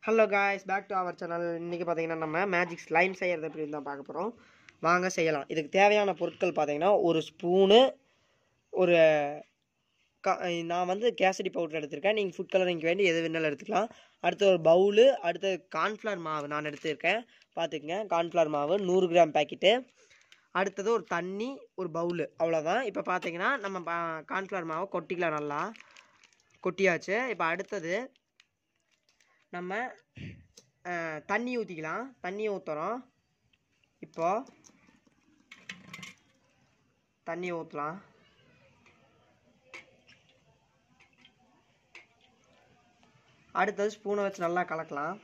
Hello guys back to our channel இன்றைக்கி பார்த்தீங்கன்னா நம்ம மேஜிக் ஸ்லைம் செய்கிறது அப்படின்னு தான் பார்க்க போகிறோம் வாங்க செய்யலாம் இதுக்கு தேவையான பொருட்கள் பார்த்தீங்கன்னா ஒரு ஸ்பூனு ஒரு கா நான் வந்து கேசரி பவுடர் எடுத்திருக்கேன் நீங்கள் ஃபுட் கலரிங்க்கு வேண்டி எது வேணாலும் எடுத்துக்கலாம் அடுத்து ஒரு பவுலு அடுத்து கார்ன்ஃப்ளவர் மாவு நான் எடுத்திருக்கேன் பார்த்துக்குங்க கார்ன்ஃப்ளவர் மாவு நூறு கிராம் பேக்கெட்டு அடுத்தது ஒரு தண்ணி ஒரு பவுலு அவ்வளோதான் இப்போ பார்த்தீங்கன்னா நம்ம கார்ன்ஃப்ளவர் மாவை கொட்டிக்கலாம் நல்லா கொட்டியாச்சு இப்போ அடுத்தது நம்ம அஹ், தண்ணி ஊற்றிக்கலாம் தண்ணி ஊற்றுறோம் இப்போ தண்ணி ஊற்றலாம் அடுத்தது ஸ்பூனை வச்சு நல்லா கலக்கலாம்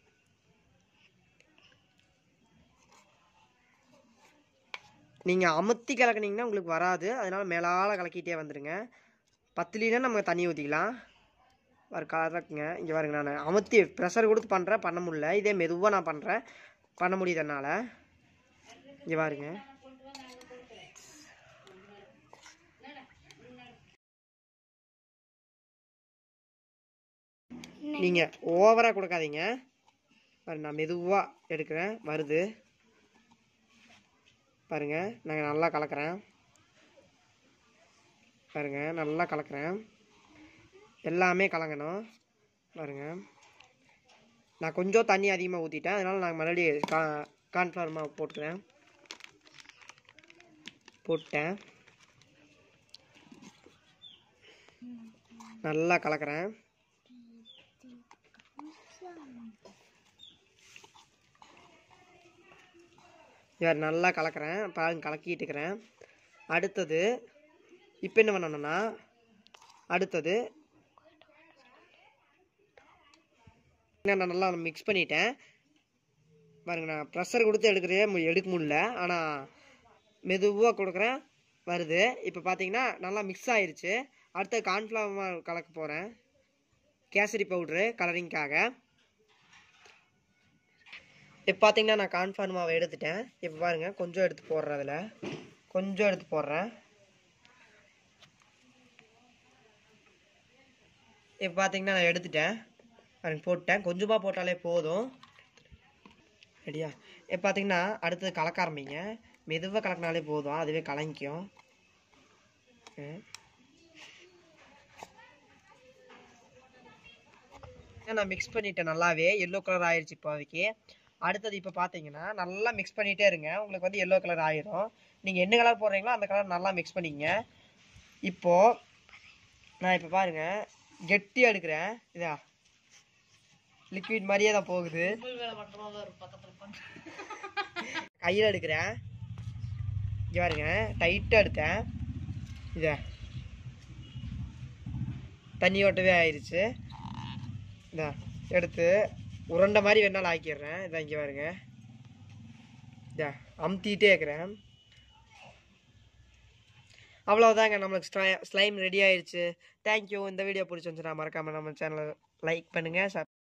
நீங்கள் அமுத்தி கலக்குனீங்கன்னா உங்களுக்கு வராது அதனால மேலால் கலக்கிட்டே வந்துடுங்க பத்துலினா நம்ம தண்ணி ஊற்றிக்கலாம் வர கலக்குங்க இங்கே பாருங்க நான் அமுத்தி ப்ரெஷர் கொடுத்து பண்ணுறேன் பண்ண முடியல இதே மெதுவாக நான் பண்ணுறேன் பண்ண முடியுது என்னால் இங்கே பாருங்க நீங்கள் ஓவராக கொடுக்காதீங்க பாருங்க நான் மெதுவாக எடுக்கிறேன் வருது பாருங்க நான் நல்லா கலக்கிறேன் பாருங்க நல்லா கலக்கிறேன் எல்லாமே கலங்கணும் பாருங்க நான் கொஞ்சம் தண்ணி அதிகமாக ஊற்றிட்டேன் அதனால் நான் மறுபடியும் கா கார்ன்ஃப்ளவர் மாவு போட்டுக்கிறேன் போட்டேன் நல்லா கலக்கிறேன் இவர் நல்லா கலக்கிறேன் பாருங்க கலக்கிட்டு இருக்கிறேன் அடுத்தது இப்போ என்ன பண்ணணும்னா அடுத்தது நான் நல்லா மிக்ஸ் பண்ணிட்டேன் பாருங்க நான் ப்ரெஷர் கொடுத்து எடுக்கிறதே மு- எடுக்க முடியல ஆனால் மெதுவாக கொடுக்குறேன் வருது இப்போ பார்த்தீங்கன்னா நல்லா மிக்ஸ் ஆயிருச்சு அடுத்து கார்ன்ஃப்ளவர் கலக்க போகிறேன் கேசரி பவுட்ரு கலரிங்க்காக இப்போ பார்த்தீங்கன்னா நான் கார்ன்ஃப்ளவர் மாவை எடுத்துட்டேன் இப்போ பாருங்கள் கொஞ்சம் எடுத்து போடுறேன் அதில் கொஞ்சம் எடுத்து போடுறேன் இப்போ பார்த்தீங்கன்னா நான் எடுத்துட்டேன் பாருங்க போட்டேன் கொஞ்சமாக போட்டாலே போதும் ரெடியா இப்போ பார்த்தீங்கன்னா அடுத்தது கலக்க ஆரம்பிங்க மெதுவாக கலக்கினாலே போதும் அதுவே கலங்கிக்கும் Okay. நான் மிக்ஸ் பண்ணிட்டேன் நல்லாவே எல்லோ கலர் ஆயிடுச்சு இப்போதைக்கு அடுத்தது இப்போ பார்த்தீங்கன்னா நல்லா மிக்ஸ் பண்ணிகிட்டே இருங்க உங்களுக்கு வந்து எல்லோ கலர் ஆயிரும் நீங்கள் என்ன கலர் போடுறீங்களோ அந்த கலர் நல்லா மிக்ஸ் பண்ணிக்கங்க இப்போது நான் இப்போ பாருங்க கெட்டியாக எடுக்கிறேன் இதா லிக்விட் மாதிரியே தான் போகுது கையில் எடுக்கிறேன் இங்கே பாருங்க டைட்டாக எடுத்தேன் இதை தண்ணி ஓட்டவே ஆயிடுச்சு இதா எடுத்து உருண்டை மாதிரி வேணாலும் ஆக்கிடுறேன் இதான் இங்கே பாருங்க இதா அமுத்திட்டே இருக்கிறேன் அவ்வளோதாங்க நம்மளுக்கு ஸ்லைம் ரெடி ஆயிடுச்சு தேங்க்யூ இந்த வீடியோ பிடிச்சிருந்துச்சுன்னா மறக்காமல் நம்ம சேனலை லைக் பண்ணுங்கள்